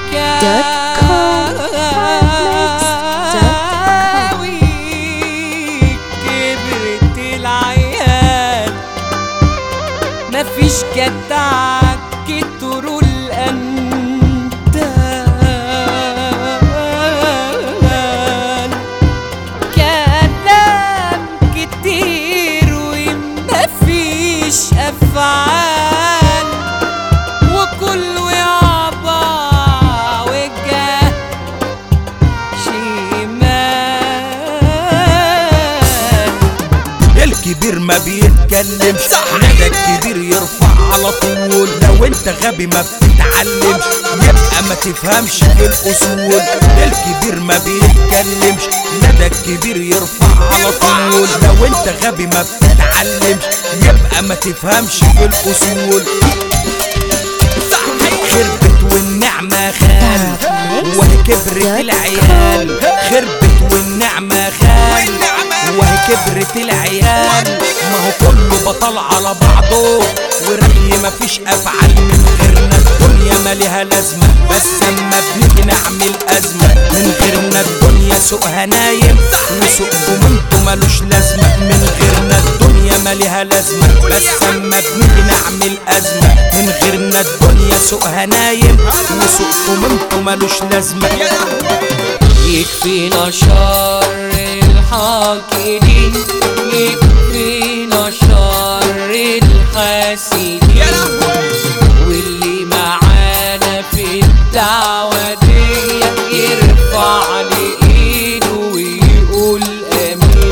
حكاوي كبرت العيال مفيش جدع كتروا الأندال كلام كتير ومفيش أفعال وكله يابا وجه شمال الكبير ما بيتكلمش ندى الكبير يرفع على طول لو انت غبي ما بتتعلمش يبقى ما تفهمش في الاصول الكبير ما بيتكلمش ندى الكبير يرفع على طول لو انت غبي ما بتتعلمش يبقى ما تفهمش في الاصول خربت والنعمة خان وهي كبرت العيال خربت والنعمة خان وهي كبرت العيال ما هو كله بطل على بعضه ورغي مفيش افعال من غيرنا الدنيا ما لها لازمة بس اما بنيجي نعمل ازمة من غيرنا الدنيا سوقها نايم وسوقكم انتوا ملوش لازمة من غيرنا الدنيا ما لها لازمة بس اما بنيجي نعمل ازمة من غيرنا الدنيا سوقها نايم وسوقكم انتوا ملوش لازمة يكفينا شر الحاقدين يكفينا شر الحاسدين واللي معانا في الدعوة دي يرفع لإيده ويقول آمين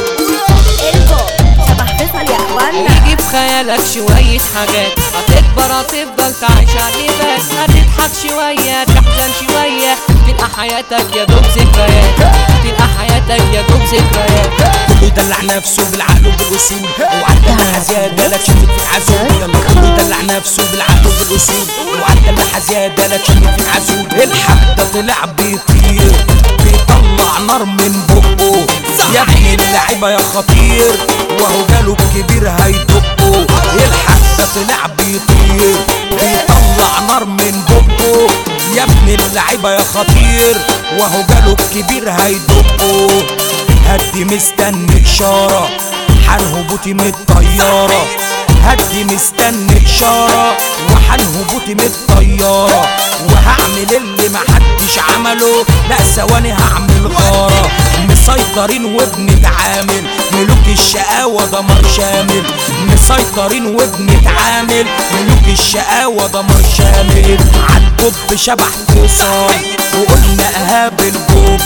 البو شبح فيصل يا اخوانا هيجي في خيالك شوية حاجات هتكبر هتفضل تعيش على بس هتضحك شوية تحزن شوية تلقى حياتك يا دوب ذكريات تلقى حياتك يا دوب ذكريات كله يدلع نفسه بالعقل وبالاصول وعدلها زياده لا تشمت في العزول يلا كله يدلع نفسه بالعقل وبالاصول وعدلها زياده لا تشمت في العزول الحق ده طلع بيطير بيطلع نار من بقه يا ابن اللعيبه يا خطير وهو جاله الكبير هيدقه الحق ده طلع بيطير بيطلع نار من بقه يا ابن اللعيبه يا خطير وهو جاله الكبير هيدقه هدي مستني اشاره حنهبوتي من الطياره هدي مستني اشاره وحنهبوتي من الطياره وهعمل اللي محدش عمله لا ثواني هعمل غاره مسيطرين وبنتعامل ملوك الشقاوة دمر شامل مسيطرين وبنتعامل ملوك الشقاوة دمر شامل عالجب شبح فيصل وقلنا اهاب الجب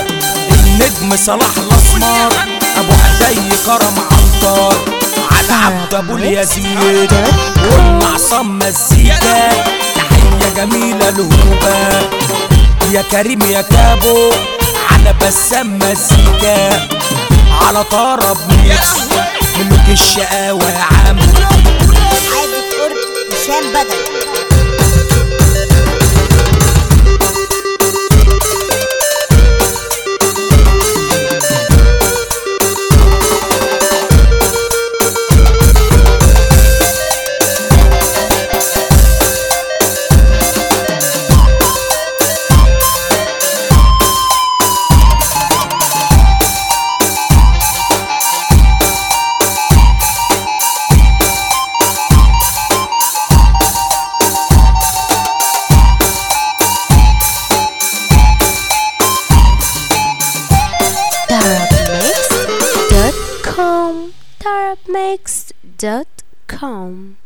النجم صلاح الاسمر ابو عدي كرم عنتر على عبد ابو اليزيد قلنا عصام مزيكا تحيه جميله لهوبه يا كريم يا كابو على بسام مزيكا على طرب ميكس ملوك الشقاوة يا عم عايز قرب هشام بدر Tarabmix.com Tarabmix.com